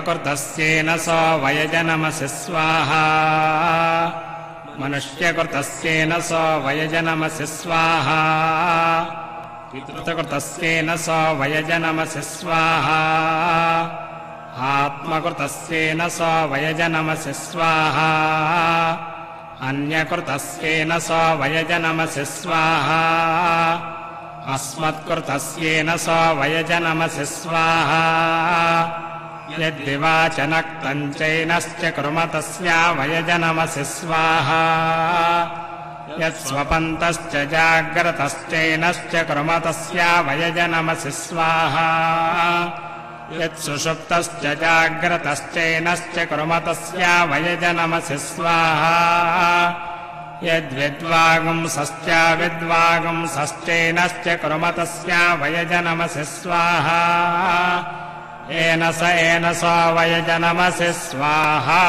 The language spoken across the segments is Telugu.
దేవకృతస్యేన సో వయజనమసి స్వాహా మనుష్యకృతస్యేన సో వయజనమసి స్వాహా పితృకృతస్యేన సో వయజనమసి స్వాహా ఆత్మకృతస్యేన సో వయజనమసి స్వాహా అన్యకృతస్యేన సో వయజనమసి స్వాహా అస్మత్కృతస్యేన సో వయజనమసి స్వాహా యద్వివాచనక్తం చైనశ్చ కుర్మ తస్యా వయజనమసి స్వాహా యత్స్వపంతశ్చ జాగ్రతశ్చైనశ్చ కుర్మ తస్యా వయజనమసి స్వాహా యత్సుషుప్తశ్చ జాగ్రతశ్చైనశ్చ కుర్మ తస్యా వయజనమసి స్వాహా యద్విద్వాగుంసశ్చ విద్వాగుంసశ్చైనశ్చ కుర్మ తస్యా వయజనమసి స్వాహా ఏన స ఏన సో వయజనమసి స్వాహా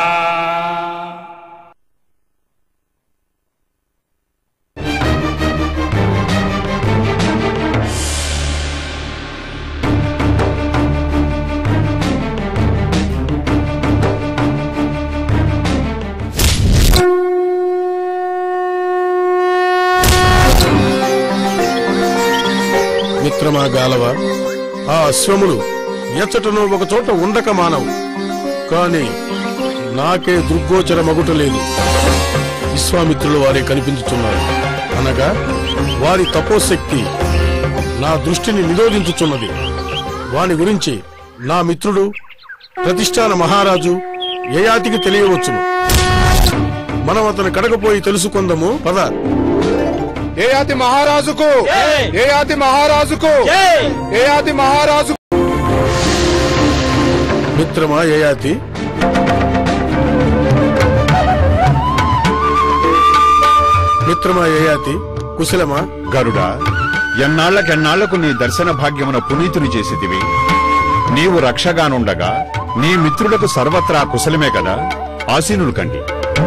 మిత్రమా గాలవ ఆ అశ్వములు ఎచ్చటనో ఒక చోట ఉండక మానవు కాని నాకే దుర్గోచర మగుటలేదు విశ్వామిత్రులు వారే కనిపించుచున్నారు అనగా వారి తపోశక్తి నా దృష్టిని నిరోధించుచున్నది వాని గురించి నా మిత్రుడు ప్రతిష్టాన మహారాజు యయాతికి తెలియవచ్చును మనం అతను కడకపోయి తెలుసుకుందాము పద ఏయాతి మహారాజుకు ఏయాతి మహారాజుకు ఏయాతి మహారాజు మిత్రమా యయాతి మిత్రమా యయాతి కుశలమా గరుడా ఎన్నాళ్లకెన్నాళ్లకు నీ దర్శన భాగ్యమున పునీతుని చేసితివి నీవు రక్షగానుండగా నీ మిత్రులకు సర్వత్రా కుశలమే కదా ఆసీనులు కండి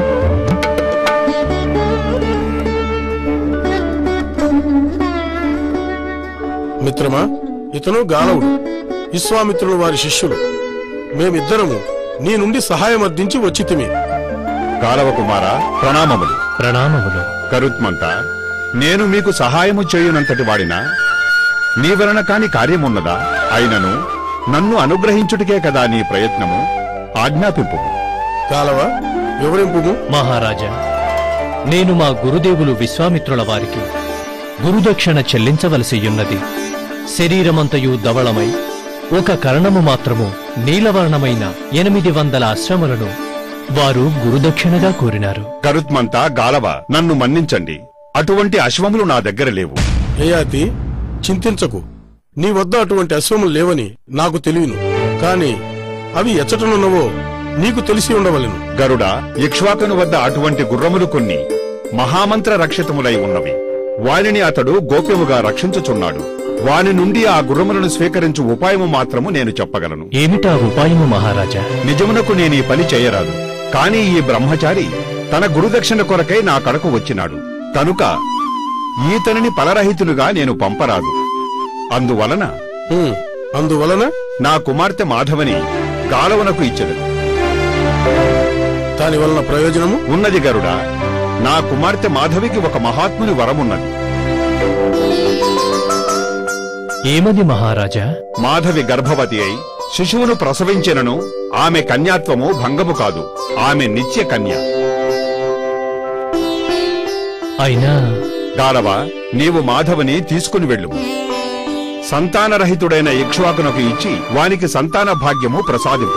మిత్రమా ఇతను గాలవుడు విశ్వామిత్రులు వారి శిష్యులు మేమిద్దరము నీ నుండి సహాయం అర్థించి వచ్చితిమి గాలవ కుమార ప్రణామములు ప్రణామములు కరుత్మంత నేను మీకు సహాయము చేయునంతటి వాడినా నీ వలన కాని కార్యమున్నదా అయినను నన్ను అనుగ్రహించుటకే కదా నీ ప్రయత్నము ఆజ్ఞాపింపు గాలవ వివరింపుము మహారాజా నేను మా గురుదేవులు విశ్వామిత్రుల వారికి గురుదక్షిణ చెల్లించవలసియున్నది శరీరమంతయు ధవళమై ఒక కర్ణము మాత్రము నీలవర్ణమైన ఎనిమిది వందల అశ్వములను వారు గురుదక్షిణగా కోరినారు గరుత్మంత గాలవ నన్ను మన్నించండి అటువంటి అశ్వములు నా దగ్గర లేవు యయాతి చింతించకు నీ వద్ద అటువంటి అశ్వములు లేవని నాకు తెలియను కాని అవి ఎచ్చటనున్నవో నీకు తెలిసి ఉండవలెను గరుడ ఇక్ష్వాకుని వద్ద అటువంటి గుర్రములు కొన్ని మహామంత్ర రక్షితములై ఉన్నవి వానిని అతడు గోప్యముగా రక్షించుచున్నాడు వాని నుండి ఆ గుర్రములను స్వీకరించు ఉపాయము మాత్రము నేను చెప్పగలను ఏమిటా ఉపాయము మహారాజా నిజమునకు నేను ఈ పని చేయరాదు కాని ఈ బ్రహ్మచారి తన గురుదక్షిణ కొరకై నా కడకు వచ్చినాడు కనుక ఈతనిని ఫలరహితులుగా నేను పంపరాదు అందువలన హ్మ్, అందువలన నా కుమార్తె మాధవని గాలవనకు ఇచ్చదు దాని వలన ప్రయోజనము ఉన్నది గరుడ నా కుమార్తె మాధవికి ఒక మహాత్ముని వరమున్నది ఏమది మహారాజా మాధవి గర్భవతి అయి శిశువును ప్రసవించినను ఆమె కన్యాత్వము భంగము కాదు ఆమె నిత్య కన్య అయినా గాలవ నీవు మాధవని తీసుకుని వెళ్ళు సంతానరహితుడైన ఇక్ష్వాకునకు ఇచ్చి వానికి సంతాన భాగ్యము ప్రసాదింపు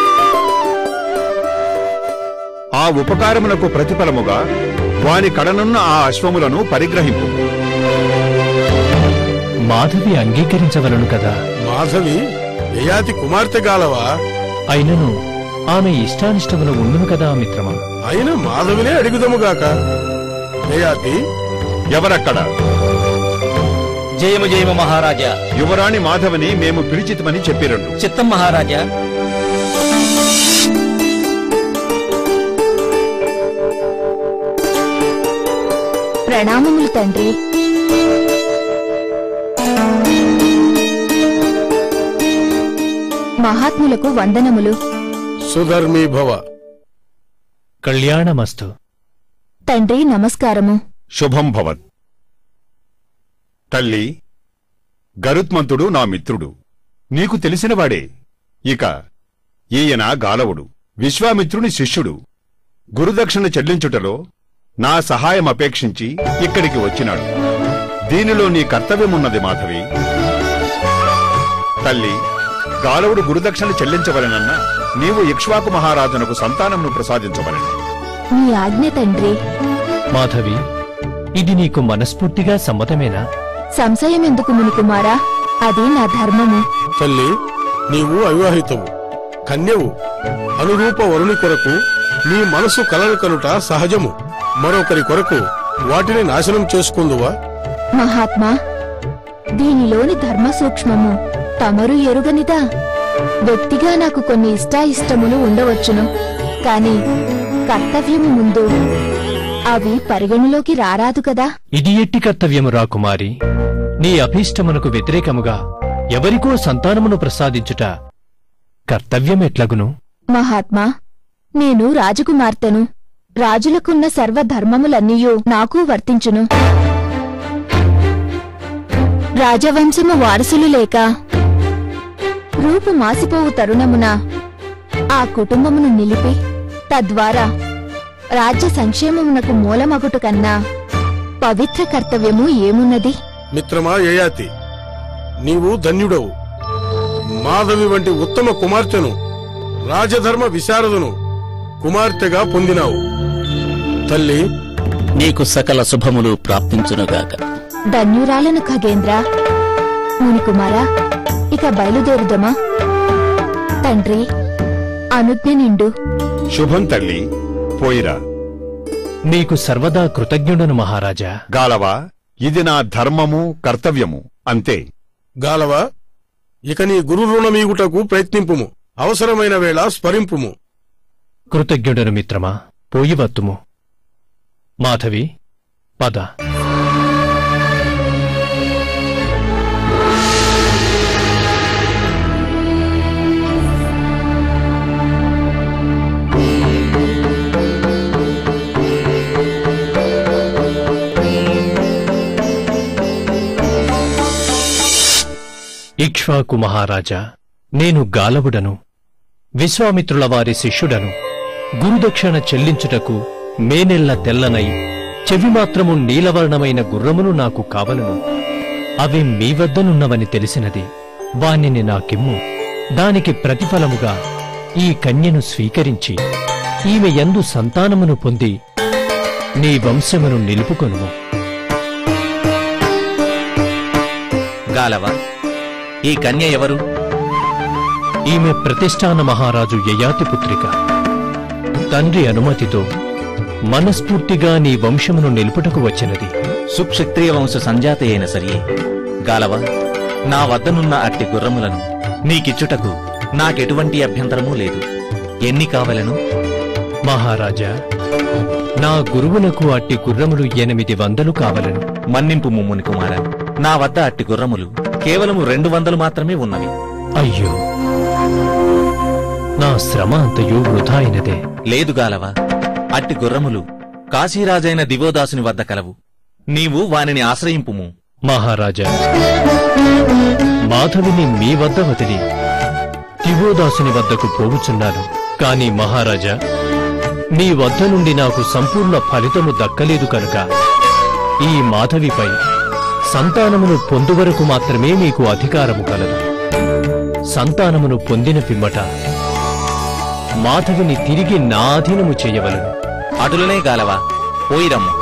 ఆ ఉపకారమునకు ప్రతిఫలముగా వాని కడనున్న ఆ అశ్వములను పరిగ్రహింపు మాధవి అంగీకరించవలను కదా మాధవి యయాతి కుమార్తె గాలవా అయినను ఆమె ఇష్టానిష్టములు ఉండును కదా మిత్రమా అయిన మాధవినే అడుగుదముగాక యయాతి ఎవరక్కడ జయము జయము మహారాజా యువరాణి మాధవని మేము పిలిచితమని చెప్పిరండు చిత్తం మహారాజా ప్రణామములు తండ్రి మహాత్ములకు వందనములు సుధర్మీ భవ కళ్యాణమస్తు తండ్రి నమస్కారము శుభం భవత్ తల్లి గరుత్మంతుడు నా మిత్రుడు నీకు తెలిసినవాడే ఇక ఈయన గాలవుడు విశ్వామిత్రుని శిష్యుడు గురుదక్షిణ చెల్లించుటలో నా సహాయం అపేక్షించి ఇక్కడికి వచ్చినాడు దీనిలో నీ కర్తవ్యమున్నది మాధవి తల్లి గాలవుడు గురుదక్షిణ చెల్లించవలెనన్నా నీవు ఇక్ష్వాకు మహారాజునకు సంతానమును ప్రసాదించవలెను మీ ఆజ్ఞ తండ్రి మాధవి ఇది నీకు మనస్ఫూర్తిగా సమ్మతమేనా సంశయం ఎందుకు మునికుమారా అది నా ధర్మము తల్లి నీవు అవివాహితవు కన్యవు అనురూప వరుని కొరకు నీ మనసు కలలు కనుట సహజము మరొకరి కొరకు వాటిని నాశనం చేసుకుందువా మహాత్మా దీనిలోని ధర్మ సూక్ష్మము తమరు ఎరుగనిదా వ్యక్తిగా నాకు కొన్ని ఇష్టాయిష్టములు ఉండవచ్చును కాని కర్తవ్యము ముందు అవి పరిగణలోకి రారాదు కదా ఇది ఎట్టి కర్తవ్యము రాకుమారి నీ అభీష్టమునకు వ్యతిరేకముగా ఎవరికో సంతానమును ప్రసాదించుట కర్తవ్యమెట్లగును మహాత్మా నేను రాజకుమార్తెను రాజులకున్న సర్వధర్మములన్నీయూ నాకు వర్తించును రాజవంశము వారసులు లేక రూపు మాసిపోవు తరుణమున ఆ కుటుంబమును నిలిపి తద్వారా రాజ్య సంక్షేమమునకు మూలమగుట కన్నా పవిత్ర కర్తవ్యము ఏమున్నది మిత్రమా యయాతి నీవు ధన్యుడవు మాధవి వంటి ఉత్తమ కుమార్తెను రాజధర్మ విశారదును కుమార్తెగా పొందినావు తల్లి నీకు సకల శుభములు ప్రాప్తించునుగాక ధన్యురాలను ఖగేంద్ర మునికుమారా ఇక బయలుదేరుదమా తండ్రి అనుజ్ఞ నిండు శుభం తల్లి పోయిరా మీకు సర్వదా కృతజ్ఞుడను మహారాజా గాలవా ఇది నా ధర్మము కర్తవ్యము అంతే గాలవా ఇక నీ గురు రుణమీగుటకు ప్రయత్నింపుము అవసరమైన వేళ స్మరింపుము కృతజ్ఞుడను మిత్రమా పోయి వత్తుము మాధవి పద ఇక్ష్వాకు మహారాజా నేను గాలవుడను విశ్వామిత్రుల వారి శిష్యుడను గురుదక్షిణ చెల్లించుటకు మేనెల్ల తెల్లనై చెవి మాత్రము నీలవర్ణమైన గుర్రమును నాకు కావలను అవి మీ వద్దనున్నవని తెలిసినది వానిని నాకిమ్ము దానికి ప్రతిఫలముగా ఈ కన్యను స్వీకరించి ఈమె యందు సంతానమును పొంది నీ వంశమును నిలుపుకొనుము గాలవ ఈ కన్య ఎవరు ఈమె ప్రతిష్టాన మహారాజు యయాతి పుత్రిక తండ్రి అనుమతితో మనస్ఫూర్తిగా నీ వంశమును నిలుపుటకు వచ్చినది సుక్షత్రియ వంశ సంజాత అయిన సరియే గాలవ నా వద్దనున్న అట్టి గుర్రములను నీకిచ్చుటకు నాకెటువంటి అభ్యంతరమూ లేదు ఎన్ని కావలను మహారాజా నా గురువునకు అట్టి గుర్రములు ఎనిమిది వందలు కావలను మన్నింపు ముమ్ముని కుమార నా వద్ద అట్టి గుర్రములు కేవలము రెండు వందలు మాత్రమే ఉన్నవి అయ్యో నా శ్రమ అంతయు వృధా అయినదే లేదు గాలవ అట్టి గుర్రములు కాశీరాజైన దివోదాసుని వద్ద కలవు నీవు వానిని ఆశ్రయింపుము మహారాజా మాధవిని మీ వద్ద వదిలి దివోదాసుని వద్దకు పోవుచున్నాను కాని మహారాజా మీ వద్ద నుండి నాకు సంపూర్ణ ఫలితము దక్కలేదు కనుక ఈ మాధవిపై సంతానమును పొందువరకు మాత్రమే మీకు అధికారము కలదు సంతానమును పొందిన పిమ్మట మాధవిని తిరిగి నా అధీనము చేయవలను అటులనే గాలవ పోయిరమ్ము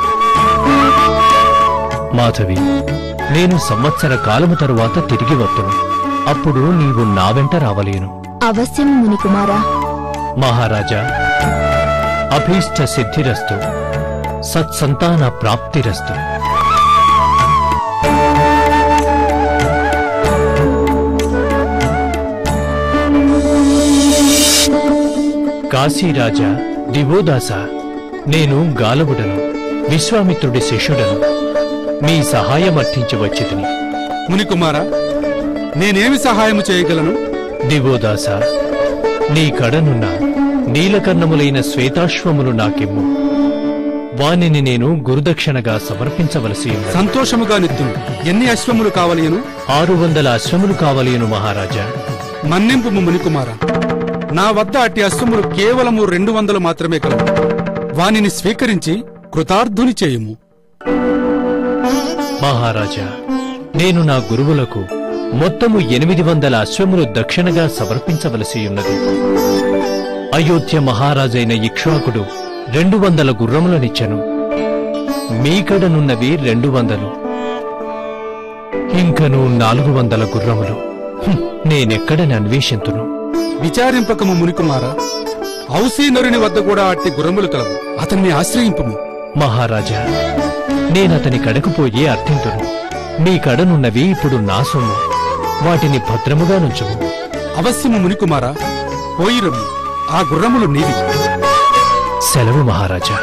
మాధవి నేను సంవత్సర కాలము తరువాత తిరిగి వత్తును అప్పుడు నీవు నా వెంట రావలేను అవశ్యం మునికుమారా మహారాజా అభీష్ట సిద్ధిరస్తు సత్సంతాన ప్రాప్తిరస్తు కాశీరాజా దివోదాస నేను గాలవుడను విశ్వామిత్రుడి శిష్యుడను మీ సహాయం అర్థించి వచ్చితిని మునికుమారా నేనేమి సహాయము చేయగలను దివోదాస నీ కడనున్న నీలకర్ణములైన శ్వేతాశ్వములు నాకిమ్ము వానిని నేను గురుదక్షిణగా సమర్పించవలసి ఉన్నది. సంతోషముగా నిత్తును ఎన్ని అశ్వములు కావలియను ఆరు వందల అశ్వములు కావలియను మహారాజా మన్నింపు మునికుమార నా వద్ద అట్టి అశ్వములు కేవలము రెండు వందలు మాత్రమే కలవు వానిని స్వీకరించి కృతార్థుని చేయుము మహారాజా నేను నా గురువులకు మొత్తము ఎనిమిది వందల అశ్వములు దక్షిణగా సమర్పించవలసి ఉన్నది అయోధ్య మహారాజైన ఇక్ష్వాకుడు రెండు వందల గుర్రములనిచ్చెను మీకడనున్నవి రెండు వందలు ఇంకను నాలుగు వందల గుర్రములు హ్మ్, నేనెక్కడని అన్వేషింతును విచారింపకము మునికుమార ఔసీనరుని వద్ద కూడా అట్టి గుర్రములు కలవు అతన్ని ఆశ్రయింపుము మహారాజా నేనతని కడకు పోయి అర్థింతును మీ కడనున్నవి ఇప్పుడు నా సొమ్ము వాటిని భద్రముగా నుంచుము అవశ్యము మునికుమార పోయిరము ఆ గుర్రములు నీవి సెలవు మహారాజా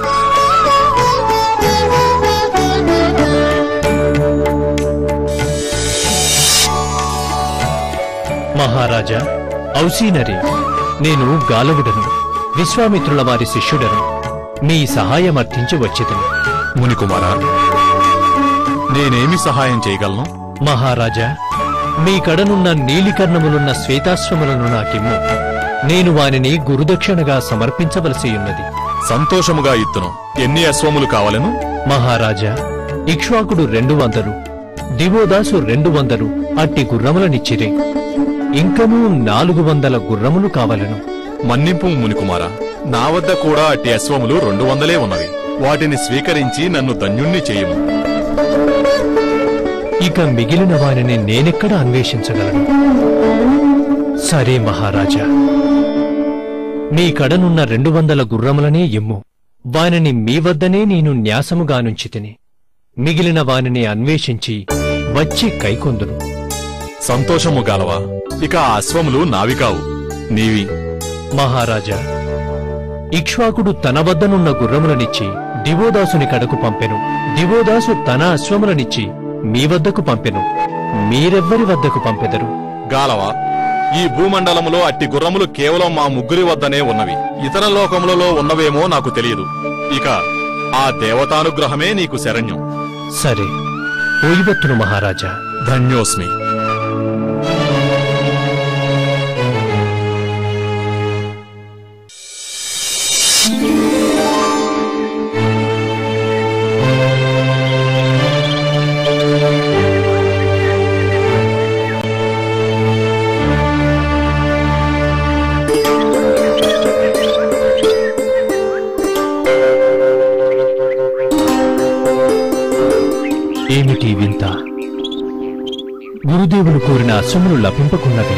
మహారాజా ఔసీనరి నేను గాలవుడను విశ్వామిత్రుల వారి శిష్యుడను మీ సహాయం అర్థించి వచ్చితిని మునికుమారా నేనేమి సహాయం చేయగలను మహారాజా మీ కడనున్న నీలికర్ణములున్న శ్వేతాశ్వములను నాకిమ్ము నేను వానిని గురుదక్షిణగా సమర్పించవలసి ఉన్నది సంతోషముగా ఇత్తును ఎన్ని అశ్వములు కావలను మహారాజా ఇక్ష్వాకుడు రెండు వందలు దివోదాసు రెండు వందలు అట్టి గుర్రములనిచ్చిరే ఇంకనూ నాలుగు వందల గుర్రములు కావలను మన్నింపు మునికుమారా నా వద్ద కూడా అట్టి అశ్వములు రెండు వందలే ఉన్నవి వాటిని స్వీకరించి నన్ను ధన్యుణ్ణి చేయము ఇక మిగిలిన వారిని నేనెక్కడ అన్వేషించగలను సరే మహారాజా మీ కడనున్న రెండు వందల గుర్రములనే ఇమ్ము వానిని మీ వద్దనే నేను న్యాసముగానుంచి తిని మిగిలిన వానిని అన్వేషించి వచ్చి కైకొందును సంతోషము గాలవా ఇక ఆ అశ్వములు నావి కావు నీవి మహారాజా ఇక్ష్వాకుడు తన వద్దనున్న గుర్రములనిచ్చి దివోదాసుని కడకు పంపెను దివోదాసు తన అశ్వములనిచ్చి మీ వద్దకు పంపెను మీరెవ్వరి వద్దకు పంపెదరు గాలవా ఈ భూమండలములో అట్టి గుర్రములు కేవలం మా ముగ్గురి వద్దనే ఉన్నవి ఇతర లోకములలో ఉన్నవేమో నాకు తెలియదు ఇక ఆ దేవతానుగ్రహమే నీకు శరణ్యం సరే పోయివత్తును మహారాజా ధన్యోస్మి ఏమిటి వింత గురుదేవులు కోరిన అశ్వములు లభింపకున్నవి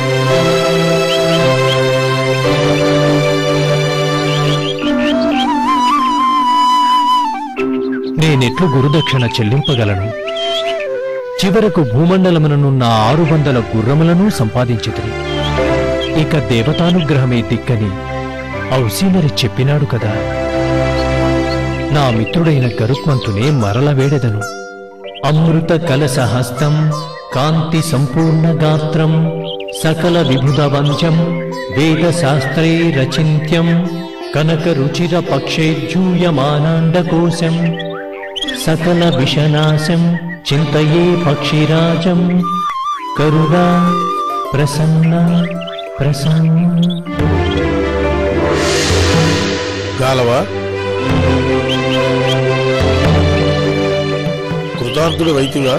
నేనెట్లు గురుదక్షిణ చెల్లింపగలను చివరకు భూమండలముననున్న ఆరు వందల గుర్రములను సంపాదించితిని ఇక దేవతానుగ్రహమే దిక్కని ఔసీనరి చెప్పినాడు కదా నా మిత్రుడైన గరుత్మంతునే మరల వేడెదను అమృత కలసహస్తం కాంతి సంపూర్ణ గాత్రం సకల విభుద వంశం వేద శాస్త్రే రచింత్యం కనక రుచిర పక్షేజ్జూయమానాండకోశం సకల విషనాశం చింతయే పక్షిరాజం కరుణా ప్రసన్న ప్రసన్న గాలవా కృతార్థుడు వైతుగా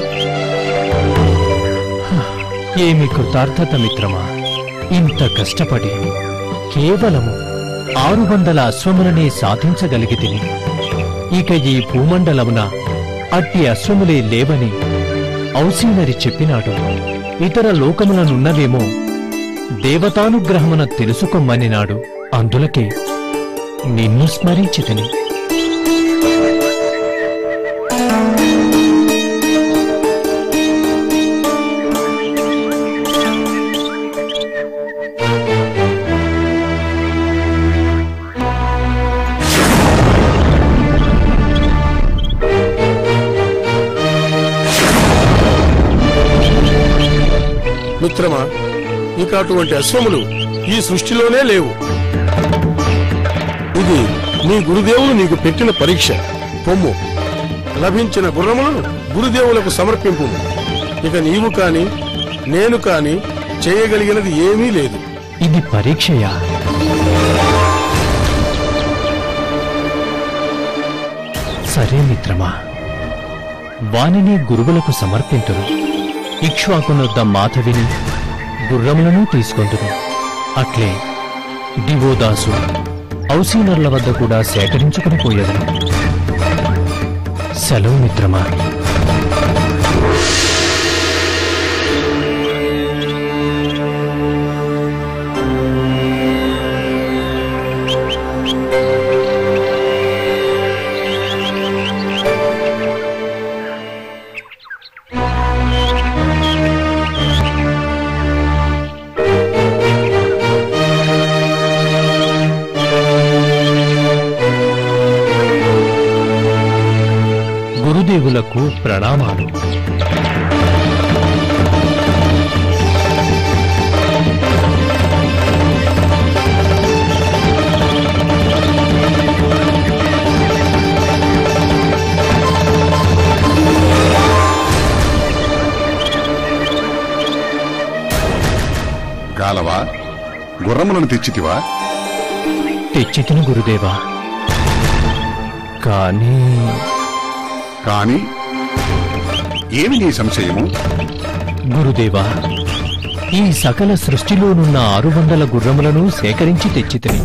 ఏమి కృతార్థత మిత్రమా ఇంత కష్టపడి కేవలము ఆరు వందల అశ్వములనే సాధించగలిగితిని ఇక ఈ భూమండలమున అట్టి అశ్వములే లేవని ఔసీనరి చెప్పినాడు ఇతర లోకములనున్నవేమో దేవతానుగ్రహమున తెలుసుకొమ్మనినాడు అందులకే నిన్ను స్మరించితిని మిత్రమా ఇక అటువంటి అశ్వములు ఈ సృష్టిలోనే లేవు ఇది నీ గురుదేవులు నీకు పెట్టిన పరీక్ష పొమ్ము లభించిన గుర్రములను గురుదేవులకు సమర్పింపు ఇక నీవు కాని నేను కాని చేయగలిగినది ఏమీ లేదు ఇది పరీక్షయా సరే మిత్రమా వానిని గురువులకు సమర్పింతురు ఇక్ష్వాకునొద్ద మాధవిని గుర్రములను తీసుకొందురు అట్లే దివోదాసు ఔసీనర్ల వద్ద కూడా సేకరించుకుని పోయేదను సెలవు మిత్రమా గురుదేవులకు ప్రణామాలు గాలవా గుర్రములను తెచ్చితివా తెచ్చితిను గురుదేవా కానీ కాని ఏమి నీ సంశయము గురుదేవా ఈ సకల సృష్టిలోనున్న ఆరు వందల గుర్రములను సేకరించి తెచ్చితిని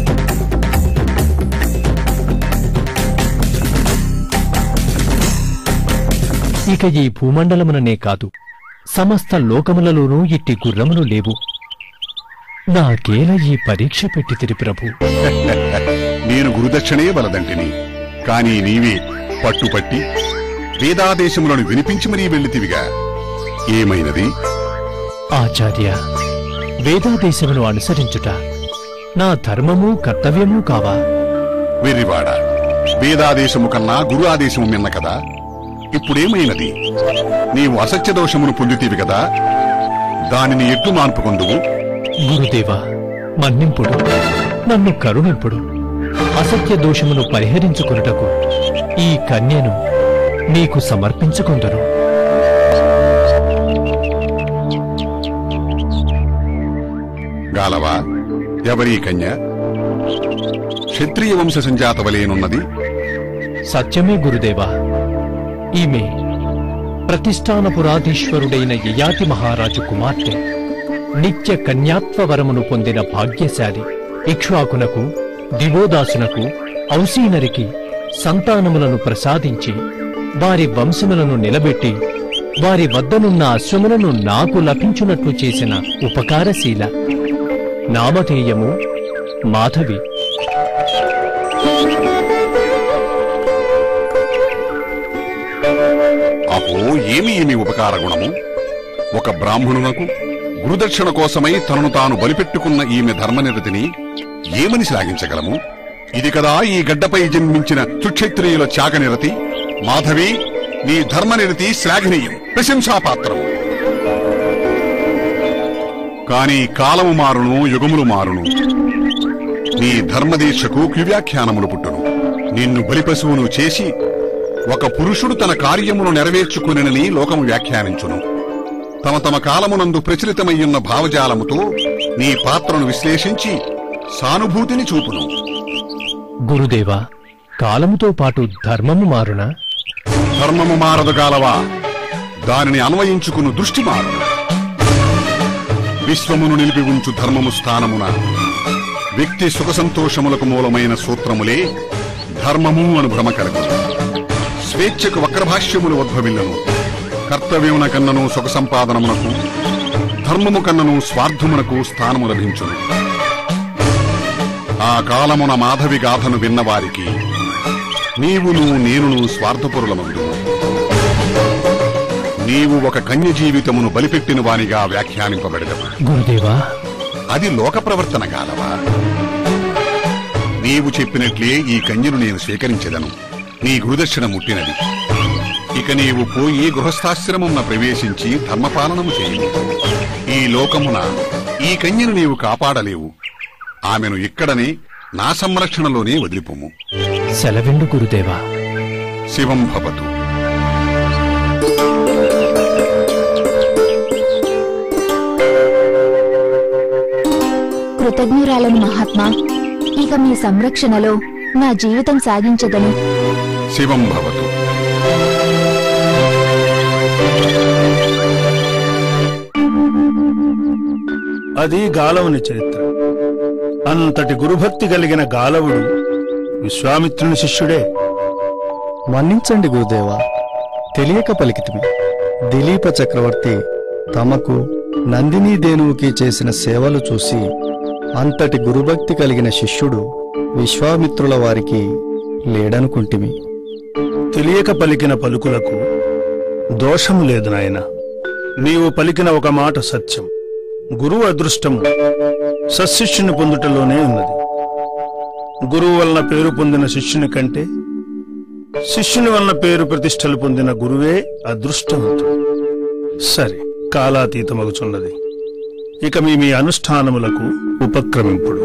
ఇక ఈ భూమండలముననే కాదు సమస్త లోకములలోనూ ఇట్టి గుర్రములు లేవు నాకేల ఈ పరీక్ష పెట్టితిరి ప్రభు నేను గురుదక్షిణే వలదంటిని కాని నీవే పట్టుపట్టి వేదాదేశములను వినిపించి మరీ వెళ్ళితివిగా ఏమైనది ఆచార్య వేదాదేశమును అనుసరించుట నా ధర్మము కర్తవ్యము కావా వెర్రివాడ వేదాదేశము కన్నా గురు ఆదేశము మిన్న కదా ఇప్పుడేమైనది నీవు అసత్య దోషమును పొందితివి కదా దానిని ఎట్లు మాన్పుకొందువు గురుదేవా మన్నింపుడు నన్ను కరుణింపుడు అసత్య దోషమును పరిహరించుకొనుటకు ఈ కన్యను నీకు సమర్పించుకొందరు గాలవా ఎవరీ కన్య క్షత్రియ వంశ సంజాత వలేనున్నది సత్యమే గురుదేవా ఈమె ప్రతిష్టానపురాధీశ్వరుడైన యయాతి మహారాజు కుమార్తె నిత్య కన్యాత్వ వరమును పొందిన భాగ్యశాలి ఇక్ష్వాకునకు దివోదాసునకు ఔసీనరికి సంతానములను ప్రసాదించి వారి వంశములను నిలబెట్టి వారి వద్దనున్న అశ్వములను నాకు లభించునట్లు చేసిన ఉపకారశీల నామధేయము మాధవి అహో ఏమి ఏమి ఉపకార గుణము ఒక బ్రాహ్మణునకు గురుదక్షిణ కోసమై తనను తాను బలిపెట్టుకున్న ఈమె ధర్మనిరతిని ఏమని శ్లాఘించగలము ఇది కదా ఈ గడ్డపై జన్మించిన సుక్షత్రియుల త్యాగనిరతి మాధవి నీ ధర్మనిరతి శ్లాఘనీయం ప్రశంసాపాత్రం కాని కాలము మారును యుగములు మారును నీ ధర్మదీక్షకు క్యువ్యాఖ్యానములు పుట్టును నిన్ను బలిపశువును చేసి ఒక పురుషుడు తన కార్యమును నెరవేర్చుకునని లోకము వ్యాఖ్యానించును తమ తమ కాలమునందు ప్రచలితమయ్యున్న భావజాలముతో నీ పాత్రను విశ్లేషించి సానుభూతిని చూపును గురుదేవా కాలముతో పాటు ధర్మము మారునా ధర్మము మారదు గాలవా దానిని అన్వయించుకును దృష్టి మారు విశ్వమును నిలిపి ఉంచు ధర్మము స్థానమున వ్యక్తి సుఖ సంతోషములకు మూలమైన సూత్రములే ధర్మము అను భ్రమ కలుగు స్వేచ్ఛకు వక్రభాష్యములు ఉద్భవిల్లను కర్తవ్యమున కన్నను సుఖ సంపాదనమునకు ధర్మము కన్నను స్వార్థమునకు స్థానము లభించును ఆ కాలమున మాధవి గాథను విన్నవారికి నీవును నేనును స్వార్థపరులమందు నీవు ఒక కన్య జీవితమును బలిపెట్టిన వానిగా వ్యాఖ్యానింపబడదవు గురుదేవా అది లోక ప్రవర్తన గాలవా నీవు చెప్పినట్లే ఈ కన్యను నేను స్వీకరించెదను నీ గురుదక్షిణ ముట్టినది ఇక నీవు పోయి గృహస్థాశ్రమమున ప్రవేశించి ధర్మపాలనము చేయు ఈ లోకమున ఈ కన్యను నీవు కాపాడలేవు ఆమెను ఇక్కడనే నా సంరక్షణలోనే వదిలిపోము సెలవిండు గురుదేవా శివం భవతు కృతజ్ఞురాలను మహాత్మా ఇక మీ సంరక్షణలో నా జీవితం సాగించదను శివం భవతు అది గాలవుని చరిత్ర అంతటి గురుభక్తి కలిగిన గాలవుడు విశ్వామిత్రుని శిష్యుడే మన్నించండి గురుదేవా తెలియక పలికితిమి దిలీప చక్రవర్తి తమకు నందినీ దేనువుకి చేసిన సేవలు చూసి అంతటి గురుభక్తి కలిగిన శిష్యుడు విశ్వామిత్రుల వారికి లేడనుకుంటిమి తెలియక పలికిన పలుకులకు దోషము లేదు నాయన నీవు పలికిన ఒక మాట సత్యం గురువు అదృష్టము సశిష్యుని పొందుటలోనే ఉన్నది గురువు వలన పేరు పొందిన శిష్యుని కంటే శిష్యుని వలన పేరు ప్రతిష్టలు పొందిన గురువే అదృష్టవంతుడు సరే కాలాతీతమగుచున్నది ఇక మీ మీ అనుష్ఠానములకు ఉపక్రమింపుడు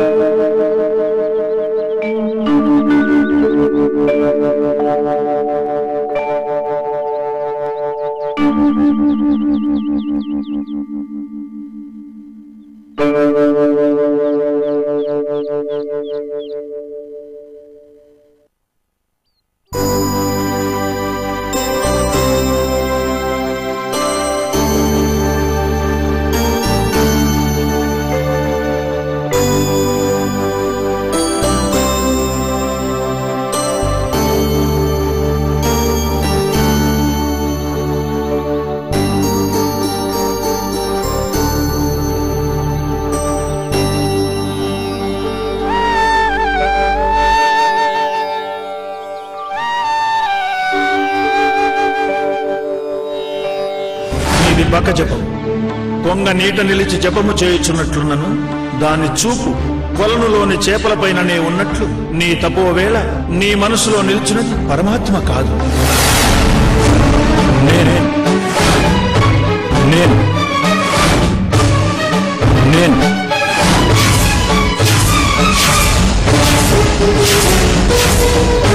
ఇది బక జపం కొంగ నీట నిలిచి జపము చేయుచున్నట్లున్నను దాని చూపు కొలనులోని చేపలపైననే ఉన్నట్లు నీ తపోవేళ నీ మనసులో నిలిచినది పరమాత్మ కాదు నేనే నేను నేను ఆ